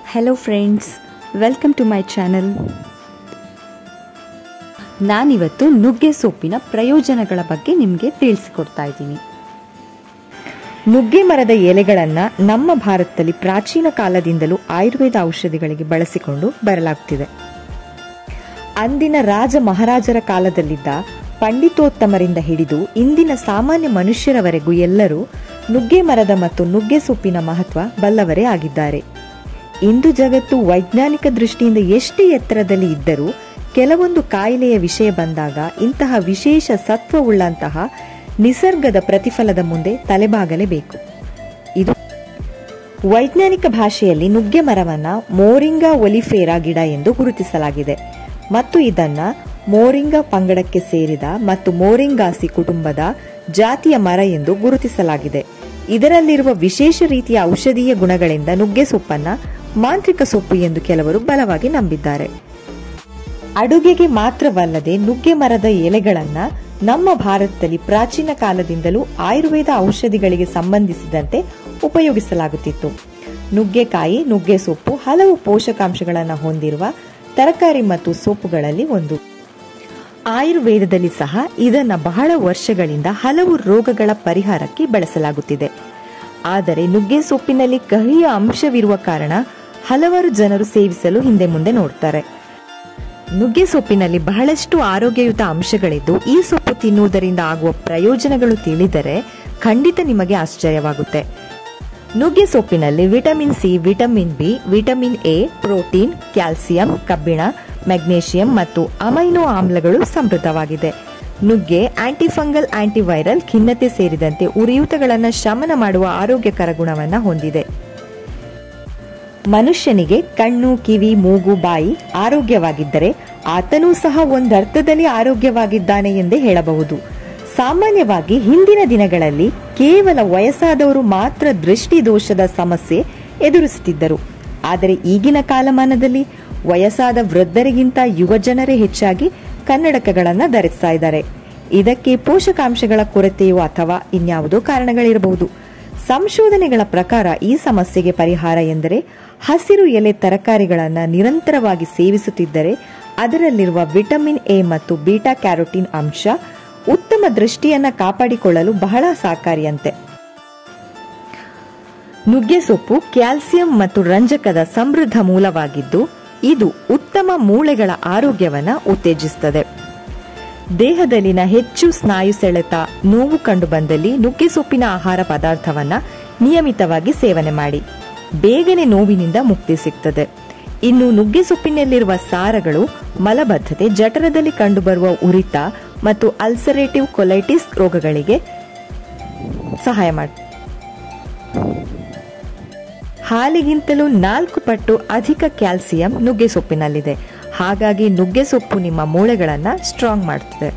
hello friends welcome to my channel ನಾನಿವತ್ತು ನುಗ್ಗೆ ಸೊಪ್ಪಿನ ಪ್ರಯೋಜನಗಳ ಬಗ್ಗೆ ನಿಮಗೆ ತಿಳಿಸಿಕೊಡ್ತಾ ಇದ್ದೀನಿ ನುಗ್ಗೆ ಮರದ ಎಲೆಗಳನ್ನು ನಮ್ಮ ಭಾರತದಲ್ಲಿ ಪ್ರಾಚೀನ ಕಾಲದಿಂದಲೂ ಆಯುರ್ವೇದ ಔಷಧಿಗಳಿಗೆ ಬಳಸಿಕೊಂಡು ಬರಲಾಗುತ್ತಿದೆ ಅಂದಿನ ರಾಜ ಮಹಾರಾಜರ ಕಾಲದಲ್ಲಿದ್ದ ಪಂಡಿತೋತ್ತಮರಿಂದ ಹಿಡಿದು ಇಂದಿನ ಸಾಮಾನ್ಯ ಮನುಷ್ಯರವರೆಗೂ ಎಲ್ಲರೂ ನುಗ್ಗೆ ಮರದ ಮತ್ತು ನುಗ್ಗೆ ಸೊಪ್ಪಿನ ಮಹತ್ವ ಬಲ್ಲವರೇ ಆಗಿದ್ದಾರೆ ಇಂದು ಜಗತ್ತು ವೈಜ್ಞಾನಿಕ ದೃಷ್ಟಿಯಿಂದ ಎಷ್ಟೇ ಎತ್ತರದಲ್ಲಿ ಇದ್ದರೂ ಕೆಲವೊಂದು ಕಾಯಿಲೆಯ ವಿಷಯ ಬಂದಾಗ ಇಂತಹ ವಿಶೇಷ ಸತ್ವವುಳ್ಳಂತಹ ನಿಸರ್ಗದ ಪ್ರತಿಫಲದ ಮುಂದೆ ತಲೆಬಾಗಲೇಬೇಕು ಇದು ವೈಜ್ಞಾನಿಕ ಭಾಷೆಯಲ್ಲಿ ನುಗ್ಗೆ ಮರವನ್ನ ಮೋರಿಂಗಾ ಒಲಿಫೇರಾ ಗಿಡ ಎಂದು ಗುರುತಿಸಲಾಗಿದೆ ಮತ್ತು ಇದನ್ನ ಮೋರಿಂಗಾ ಪಂಗಡಕ್ಕೆ ಸೇರಿದ ಮತ್ತು ಮೋರಿಂಗಾಸಿ ಕುಟುಂಬದ ಜಾತಿಯ ಮರ ಎಂದು ಗುರುತಿಸಲಾಗಿದೆ ಇದರಲ್ಲಿರುವ ವಿಶೇಷ ರೀತಿಯ ಔಷಧೀಯ ಗುಣಗಳಿಂದ ನುಗ್ಗೆ ಸೊಪ್ಪನ್ನ ಮಾಂತ್ರಿಕ ಸೊಪ್ಪು ಎಂದು ಕೆಲವರು ಬಲವಾಗಿ ನಂಬಿದ್ದಾರೆ ಅಡುಗೆಗೆ ಮಾತ್ರವಲ್ಲದೆ ನುಗ್ಗೆ ಮರದ ಎಲೆಗಳನ್ನ ನಮ್ಮ ಭಾರತದಲ್ಲಿ ಪ್ರಾಚೀನ ಕಾಲದಿಂದಲೂ ಆಯುರ್ವೇದ ಔಷಧಿಗಳಿಗೆ ಸಂಬಂಧಿಸಿದಂತೆ ಉಪಯೋಗಿಸಲಾಗುತ್ತಿತ್ತು ನುಗ್ಗೆಕಾಯಿ ನುಗ್ಗೆ ಸೊಪ್ಪು ಹಲವು ಪೋಷಕಾಂಶಗಳನ್ನು ಹೊಂದಿರುವ ತರಕಾರಿ ಮತ್ತು ಸೊಪ್ಪುಗಳಲ್ಲಿ ಒಂದು ಆಯುರ್ವೇದದಲ್ಲಿ ಸಹ ಇದನ್ನ ಬಹಳ ವರ್ಷಗಳಿಂದ ಹಲವು ರೋಗಗಳ ಪರಿಹಾರಕ್ಕೆ ಬಳಸಲಾಗುತ್ತಿದೆ ಆದರೆ ನುಗ್ಗೆ ಸೊಪ್ಪಿನಲ್ಲಿ ಕಹಿಯ ಅಂಶವಿರುವ ಕಾರಣ ಹಲವಾರು ಜನರು ಸೇವಿಸಲು ಹಿಂದೆ ಮುಂದೆ ನೋಡ್ತಾರೆ ನುಗ್ಗೆ ಸೊಪ್ಪಿನಲ್ಲಿ ಬಹಳಷ್ಟು ಆರೋಗ್ಯಯುತ ಅಂಶಗಳಿದ್ದು ಈ ಸೊಪ್ಪು ತಿನ್ನುವುದರಿಂದ ಆಗುವ ಪ್ರಯೋಜನಗಳು ತಿಳಿದರೆ ಖಂಡಿತ ನಿಮಗೆ ಆಶ್ಚರ್ಯವಾಗುತ್ತೆ ನುಗ್ಗೆ ಸೊಪ್ಪಿನಲ್ಲಿ vitamin C vitamin B vitamin A protein calcium ಕಬ್ಬಿಣ ಮೆಗ್ನೇಷಿಯಂ ಮತ್ತು ಅಮೈನೋ ಆಮ್ಲಗಳು ಸಮೃದ್ಧವಾಗಿದೆ ನುಗ್ಗೆ ಆಂಟಿಫಂಗಲ್ ಆಂಟಿವೈರಲ್ ಖಿನ್ನತೆ ಸೇರಿದಂತೆ ಉರಿಯೂತಗಳನ್ನು ಶಮನ ಮಾಡುವ ಆರೋಗ್ಯಕರ ಗುಣವನ್ನು ಹೊಂದಿದೆ ಮನುಷ್ಯನಿಗೆ ಕಣ್ಣು ಕಿವಿ ಮೂಗು ಬಾಯಿ ಆರೋಗ್ಯವಾಗಿದ್ದರೆ ಆತನೂ ಸಹ ಒಂದರ್ಥದಲ್ಲಿ ಆರೋಗ್ಯವಾಗಿದ್ದಾನೆ ಎಂದೇ ಹೇಳಬಹುದು ಸಾಮಾನ್ಯವಾಗಿ ಹಿಂದಿನ ದಿನಗಳಲ್ಲಿ ಕೇವಲ ವಯಸ್ಸಾದವರು ಮಾತ್ರ ದೃಷ್ಟಿ ದೋಷದ ಸಮಸ್ಯೆ ಎದುರಿಸುತ್ತಿದ್ದರು ಆದರೆ ಈಗಿನ ಕಾಲಮಾನದಲ್ಲಿ ವಯಸ್ಸಾದ ವೃದ್ಧರಿಗಿಂತ ಯುವ ಜನರೇ ಹೆಚ್ಚಾಗಿ ಕನ್ನಡಕಗಳನ್ನು ಧರಿಸ್ತಾ ಇದ್ದಾರೆ ಇದಕ್ಕೆ ಪೋಷಕಾಂಶಗಳ ಕೊರತೆಯೋ ಅಥವಾ ಇನ್ಯಾವುದೋ ಕಾರಣಗಳಿರಬಹುದು ಸಂಶೋಧನೆಗಳ ಪ್ರಕಾರ ಈ ಸಮಸ್ಯೆಗೆ ಪರಿಹಾರ ಎಂದರೆ ಹಸಿರು ಎಲೆ ತರಕಾರಿಗಳನ್ನು ನಿರಂತರವಾಗಿ ಸೇವಿಸುತ್ತಿದ್ದರೆ ಅದರಲ್ಲಿರುವ ವಿಟಮಿನ್ ಎ ಮತ್ತು ಬೀಟಾ ಕ್ಯಾರೋಟಿನ್ ಅಂಶ ಉತ್ತಮ ದೃಷ್ಟಿಯನ್ನ ಕಾಪಾಡಿಕೊಳ್ಳಲು ಬಹಳ ಸಹಕಾರಿಯಂತೆ ನುಗ್ಗೆ ಸೊಪ್ಪು ಕ್ಯಾಲ್ಸಿಯಂ ಮತ್ತು ರಂಜಕದ ಸಮೃದ್ಧ ಮೂಲವಾಗಿದ್ದು ಇದು ಉತ್ತಮ ಮೂಳೆಗಳ ಆರೋಗ್ಯವನ್ನ ಉತ್ತೇಜಿಸುತ್ತದೆ ದೇಹದಲ್ಲಿನ ಹೆಚ್ಚು ಸ್ನಾಯು ಸೆಳೆತ ನೋವು ಕಂಡುಬಂದಲ್ಲಿ ನುಗ್ಗೆ ಸೊಪ್ಪಿನ ಆಹಾರ ಪದಾರ್ಥವನ್ನ ನಿಯಮಿತವಾಗಿ ಸೇವನೆ ಮಾಡಿ ಬೇಗನೆ ನೋವಿನಿಂದ ಮುಕ್ತಿ ಸಿಗ್ತದೆ ಇನ್ನು ನುಗ್ಗೆ ಸೊಪ್ಪಿನಲ್ಲಿರುವ ಸಾರಗಳು ಮಲಬದ್ಧತೆ ಜಠರದಲ್ಲಿ ಕಂಡುಬರುವ ಉರಿತ ಮತ್ತು ಅಲ್ಸರೇಟಿವ್ ಕೊಲೈಟಿಸ್ ರೋಗಗಳಿಗೆ ಸಹಾಯ ಮಾಡಿ ಹಾಲಿಗಿಂತಲೂ ನಾಲ್ಕು ಪಟ್ಟು ಅಧಿಕ ಕ್ಯಾಲ್ಸಿಯಂ ನುಗ್ಗೆ ಸೊಪ್ಪಿನಲ್ಲಿದೆ ಹಾಗಾಗಿ ನುಗ್ಗೆ ಸೊಪ್ಪು ನಿಮ್ಮ ಮೂಳೆಗಳನ್ನು ಸ್ಟ್ರಾಂಗ್ ಮಾಡುತ್ತದೆ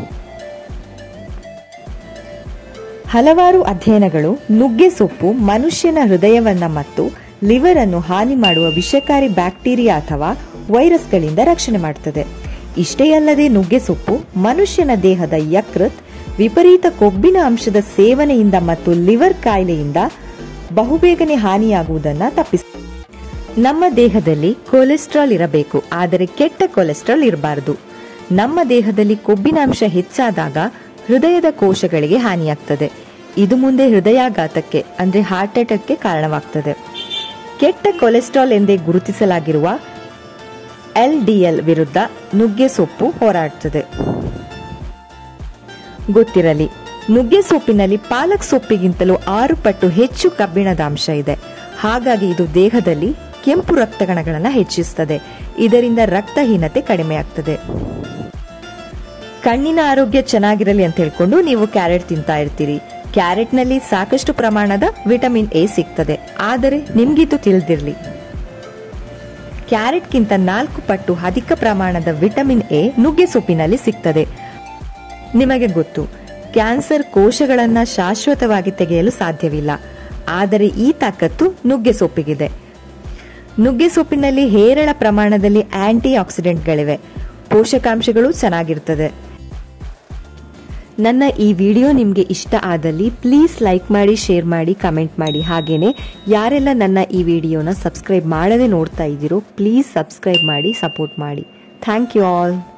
ಹಲವಾರು ಅಧ್ಯಯನಗಳು ನುಗ್ಗೆ ಸೊಪ್ಪು ಮನುಷ್ಯನ ಹೃದಯವನ್ನ ಮತ್ತು ಲಿವರ್ ಅನ್ನು ಹಾನಿ ಮಾಡುವ ವಿಷಕಾರಿ ಬ್ಯಾಕ್ಟೀರಿಯಾ ಅಥವಾ ವೈರಸ್ಗಳಿಂದ ರಕ್ಷಣೆ ಮಾಡುತ್ತದೆ ಇಷ್ಟೇ ಅಲ್ಲದೆ ನುಗ್ಗೆ ಸೊಪ್ಪು ಮನುಷ್ಯನ ದೇಹದ ಯಕೃತ್ ವಿಪರೀತ ಕೊಬ್ಬಿನ ಅಂಶದ ಸೇವನೆಯಿಂದ ಮತ್ತು ಲಿವರ್ ಕಾಯಿಲೆಯಿಂದ ಬಹುಬೇಗನೆ ಹಾನಿಯಾಗುವುದನ್ನು ತಪ್ಪಿಸ ನಮ್ಮ ದೇಹದಲ್ಲಿ ಕೊಲೆಸ್ಟ್ರಾಲ್ ಇರಬೇಕು ಆದರೆ ಕೆಟ್ಟ ಕೊಲೆಸ್ಟ್ರಾಲ್ ಇರಬಾರದು ನಮ್ಮ ದೇಹದಲ್ಲಿ ಕೊಬ್ಬಿನ ಅಂಶ ಹೆಚ್ಚಾದಾಗ ಹೃದಯದ ಕೋಶಗಳಿಗೆ ಹಾನಿಯಾಗ್ತದೆ ಇದು ಮುಂದೆ ಹೃದಯಾಘಾತಕ್ಕೆ ಅಂದ್ರೆ ಹಾರ್ಟ್ ಅಟ್ಯಾಕ್ಗೆ ಕಾರಣವಾಗ್ತದೆ ಕೆಟ್ಟ ಕೊಲೆಸ್ಟ್ರಾಲ್ ಎಂದೇ ಗುರುತಿಸಲಾಗಿರುವ ಎಲ್ಡಿಎಲ್ ವಿರುದ್ಧ ನುಗ್ಗೆ ಸೊಪ್ಪು ಹೋರಾಡುತ್ತದೆ ಗೊತ್ತಿರಲಿ ನುಗ್ಗೆ ಸೊಪ್ಪಿನಲ್ಲಿ ಪಾಲಕ್ ಸೊಪ್ಪಿಗಿಂತಲೂ ಆರು ಪಟ್ಟು ಹೆಚ್ಚು ಕಬ್ಬಿಣದ ಅಂಶ ಇದೆ ಹಾಗಾಗಿ ಇದು ದೇಹದಲ್ಲಿ ಕೆಂಪು ರಕ್ತಗಣಗಳನ್ನು ಹೆಚ್ಚಿಸುತ್ತದೆ ಇದರಿಂದ ರಕ್ತಹೀನತೆ ಕಡಿಮೆಯಾಗ್ತದೆ ಕಣ್ಣಿನ ಆರೋಗ್ಯ ಚೆನ್ನಾಗಿರಲಿ ಅಂತ ಹೇಳ್ಕೊಂಡು ನೀವು ಕ್ಯಾರೆಟ್ ತಿಂತಾ ಇರ್ತೀರಿ ಕ್ಯಾರೆಟ್ನಲ್ಲಿ ಸಾಕಷ್ಟು ಪ್ರಮಾಣದ ವಿಟಮಿನ್ ಎ ಸಿಗ್ತದೆ ಆದರೆ ನಿಮ್ಗಿದು ತಿಳಿದಿರಲಿ ಕ್ಯಾರೆಟ್ಗಿಂತ ನಾಲ್ಕು ಪಟ್ಟು ಅಧಿಕ ಪ್ರಮಾಣದ ವಿಟಮಿನ್ ಎ ನುಗ್ಗೆ ಸೊಪ್ಪಿನಲ್ಲಿ ಸಿಗ್ತದೆ ನಿಮಗೆ ಗೊತ್ತು ಕ್ಯಾನ್ಸರ್ ಕೋಶಗಳನ್ನ ಶಾಶ್ವತವಾಗಿ ತೆಗೆಯಲು ಸಾಧ್ಯವಿಲ್ಲ ಆದರೆ ಈ ತಾಕತ್ತು ನುಗ್ಗೆ ಸೊಪ್ಪಿಗಿದೆ ನುಗ್ಗೆ ಸೊಪ್ಪಿನಲ್ಲಿ ಹೇರಳ ಪ್ರಮಾಣದಲ್ಲಿ ಆಂಟಿ ಆಕ್ಸಿಡೆಂಟ್ಗಳಿವೆ ಪೋಷಕಾಂಶಗಳು ಚೆನ್ನಾಗಿರ್ತದೆ ನನ್ನ ಈ ವಿಡಿಯೋ ನಿಮಗೆ ಇಷ್ಟ ಆದಲ್ಲಿ ಪ್ಲೀಸ್ ಲೈಕ್ ಮಾಡಿ ಶೇರ್ ಮಾಡಿ ಕಮೆಂಟ್ ಮಾಡಿ ಹಾಗೇನೆ ಯಾರೆಲ್ಲ ನನ್ನ ಈ ವಿಡಿಯೋನ ಸಬ್ಸ್ಕ್ರೈಬ್ ಮಾಡದೆ ನೋಡ್ತಾ ಇದ್ದೀರೋ ಪ್ಲೀಸ್ ಸಬ್ಸ್ಕ್ರೈಬ್ ಮಾಡಿ ಸಪೋರ್ಟ್ ಮಾಡಿ ಥ್ಯಾಂಕ್ ಯು ಆಲ್